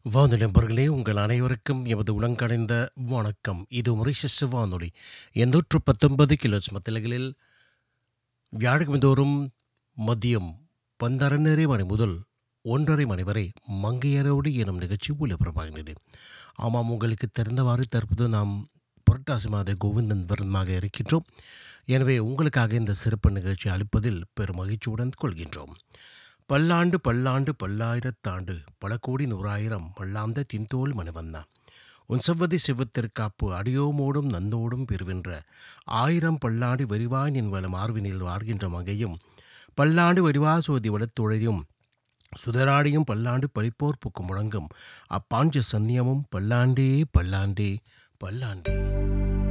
வானொலி நண்பர்களே உங்கள் அனைவருக்கும் எமது உலங்கடைந்த வணக்கம் இது மொரிஷஸ் வானொலி எண்ணூற்று பத்தொன்பது கிலோ மத்திலகளில் வியாழக்கிழமைதோறும் மதியம் பந்தரண்டரை மணி முதல் ஒன்றரை மணி வரை மங்கையரோடு எனும் நிகழ்ச்சி ஒளிபரப்பாகின்றது ஆமாம் உங்களுக்கு தெரிந்தவாறு தற்போது நாம் புரட்டாசி மாத கோவிந்தன் விரதமாக இருக்கின்றோம் எனவே உங்களுக்காக இந்த சிறப்பு நிகழ்ச்சி அளிப்பதில் பெரும் மகிழ்ச்சியுடன் கொள்கின்றோம் பல்லாண்டு பல்லாண்டு பல்லாயிரத்தாண்டு பல கோடி நூறாயிரம் பல்லாந்த தின்தோல் மணிவண்ணா உன் செவ்வதி செவ்வத்திற்காப்பு அடியோமோடும் நந்தோடும் பெறுகின்ற ஆயிரம் பல்லாண்டு வெறிவாய் நின் வலம் ஆர்வினில் வாழ்கின்ற மங்கையும் பல்லாண்டு வெடிவா சோதி வளத்துழையும் சுதராடியும் பல்லாண்டு பழிப்போர் புக்கு முழங்கும் அப்பாஞ்ச சன்னியமும் பல்லாண்டே பல்லாண்டே பல்லாண்டே